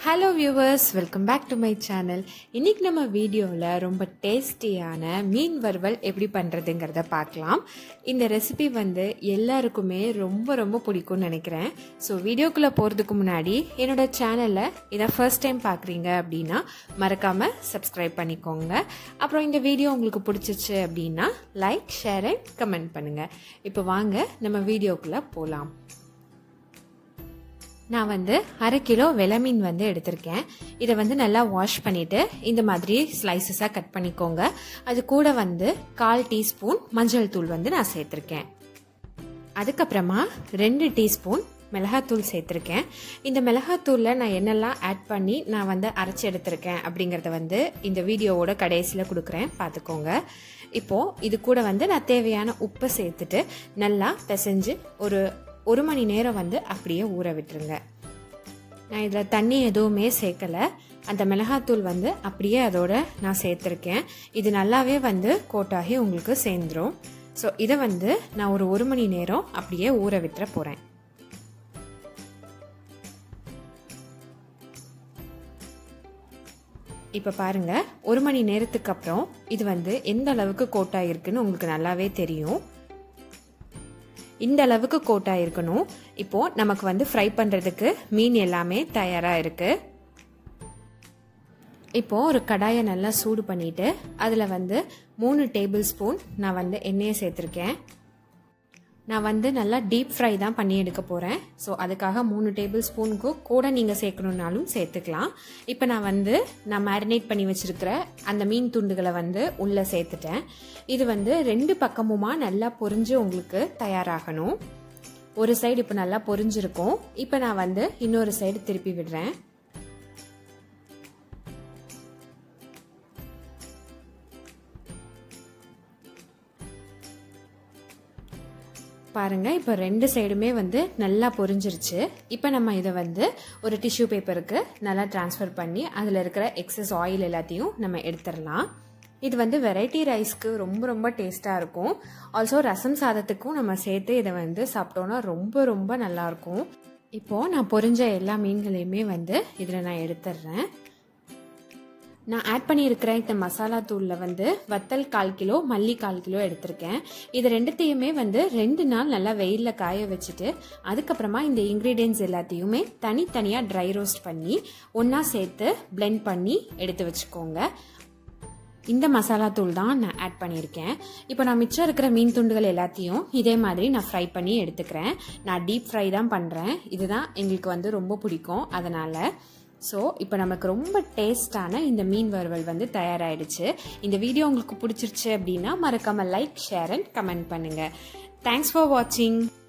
hello viewers welcome back to my channel இன்னைக்கு நம்ம வீடியோவில் ரொம்ப டேஸ்டியான மீன் வறுவல் எப்படி பண்ணுறதுங்கிறத பார்க்கலாம் இந்த ரெசிபி வந்து எல்லாருக்குமே ரொம்ப ரொம்ப பிடிக்கும்னு நினைக்கிறேன் ஸோ வீடியோக்குள்ளே போகிறதுக்கு முன்னாடி என்னோட சேனலை இதை ஃபர்ஸ்ட் டைம் பார்க்குறீங்க அப்படின்னா மறக்காமல் சப்ஸ்கிரைப் பண்ணிக்கோங்க அப்புறம் இந்த வீடியோ உங்களுக்கு பிடிச்சிச்சு அப்படின்னா லைக் ஷேர் அண்ட் கமெண்ட் பண்ணுங்கள் இப்போ வாங்க நம்ம வீடியோக்குள்ளே போகலாம் நான் வந்து அரை கிலோ வெளமீன் வந்து எடுத்திருக்கேன் இதை வந்து நல்லா வாஷ் பண்ணிவிட்டு இந்த மாதிரி ஸ்லைசஸாக கட் பண்ணிக்கோங்க அது கூட வந்து கால் டீஸ்பூன் மஞ்சள் தூள் வந்து நான் சேர்த்துருக்கேன் அதுக்கப்புறமா ரெண்டு டீஸ்பூன் மிளகாத்தூள் சேர்த்துருக்கேன் இந்த மிளகாத்தூளில் நான் என்னெல்லாம் ஆட் பண்ணி நான் வந்து அரைச்சி எடுத்திருக்கேன் அப்படிங்கிறத வந்து இந்த வீடியோவோட கடைசியில் கொடுக்குறேன் பார்த்துக்கோங்க இப்போது இது கூட வந்து நான் தேவையான உப்பை சேர்த்துட்டு நல்லா பிசைஞ்சு ஒரு ஒரு மணி நேரம் வந்து அப்படியே ஊற விட்டுருங்க நான் இதில் தண்ணி எதுவுமே சேர்க்கலை அந்த மிளகாத்தூள் வந்து அப்படியே அதோட நான் சேர்த்துருக்கேன் இது நல்லாவே வந்து கோட்டாகி உங்களுக்கு சேர்ந்துடும் ஸோ இதை வந்து நான் ஒரு ஒரு மணி நேரம் அப்படியே ஊற விட்டுற போகிறேன் இப்போ பாருங்கள் ஒரு மணி நேரத்துக்கு அப்புறம் இது வந்து எந்த அளவுக்கு கோட்டாக இருக்குன்னு உங்களுக்கு நல்லாவே தெரியும் இந்த அளவுக்கு கோட்டாக இருக்கணும் இப்போது நமக்கு வந்து ஃப்ரை பண்ணுறதுக்கு மீன் எல்லாமே தயாராக இருக்குது இப்போது ஒரு கடாயை நல்லா சூடு பண்ணிவிட்டு அதில் வந்து மூணு டேபிள் ஸ்பூன் நான் வந்து எண்ணெயை சேர்த்துருக்கேன் நான் வந்து நல்லா டீப் ஃப்ரை தான் பண்ணி எடுக்க போகிறேன் ஸோ அதுக்காக மூணு டேபிள் ஸ்பூனுக்கு கூட நீங்கள் சேர்க்கணுன்னாலும் சேர்த்துக்கலாம் இப்போ நான் வந்து நான் மேரினேட் பண்ணி வச்சுருக்கிற அந்த மீன் துண்டுகளை வந்து உள்ளே சேர்த்துட்டேன் இது வந்து ரெண்டு பக்கமுமா நல்லா பொரிஞ்சு உங்களுக்கு தயாராகணும் ஒரு சைடு இப்போ நல்லா பொரிஞ்சிருக்கும் இப்போ நான் வந்து இன்னொரு சைடு திருப்பி விடுறேன் பாருங்கள் இப்போ ரெண்டு சைடுமே வந்து நல்லா பொரிஞ்சிருச்சு இப்போ நம்ம இதை வந்து ஒரு டிஷ்யூ பேப்பருக்கு நல்லா டிரான்ஸ்ஃபர் பண்ணி அதில் இருக்கிற எக்ஸஸ் ஆயில் எல்லாத்தையும் நம்ம எடுத்துடலாம் இது வந்து வெரைட்டி ரைஸ்க்கு ரொம்ப ரொம்ப டேஸ்ட்டாக இருக்கும் ஆல்சோ ரசம் சாதத்துக்கும் நம்ம சேர்த்து இதை வந்து சாப்பிட்டோன்னா ரொம்ப ரொம்ப நல்லாயிருக்கும் இப்போது நான் பொரிஞ்ச எல்லா மீன்களையுமே வந்து இதில் நான் எடுத்துடுறேன் நான் ஆட் பண்ணியிருக்கிற இந்த மசாலா தூளில் வந்து வத்தல் கால் கிலோ மல்லி கால் கிலோ எடுத்திருக்கேன் இது ரெண்டுத்தையுமே வந்து ரெண்டு நாள் நல்லா வெயிலில் காய வச்சுட்டு அதுக்கப்புறமா இந்த இன்க்ரீடியன்ஸ் எல்லாத்தையுமே தனித்தனியாக ட்ரை ரோஸ்ட் பண்ணி ஒன்றா சேர்த்து பிளெண்ட் பண்ணி எடுத்து வச்சுக்கோங்க இந்த மசாலா தூள் தான் நான் ஆட் பண்ணியிருக்கேன் இப்போ நான் மிச்சம் இருக்கிற மீன் துண்டுகள் எல்லாத்தையும் இதே மாதிரி நான் ஃப்ரை பண்ணி எடுத்துக்கிறேன் நான் டீப் ஃப்ரை தான் பண்ணுறேன் இதுதான் எங்களுக்கு வந்து ரொம்ப பிடிக்கும் அதனால் ஸோ இப்போ நமக்கு ரொம்ப டேஸ்டான இந்த மீன் வறுவல் வந்து தயாராகிடுச்சு இந்த வீடியோ உங்களுக்கு பிடிச்சிருச்சு அப்படின்னா மறக்காமல் லைக் ஷேர் அண்ட் கமெண்ட் பண்ணுங்கள் தேங்க்ஸ் ஃபார் வாட்சிங்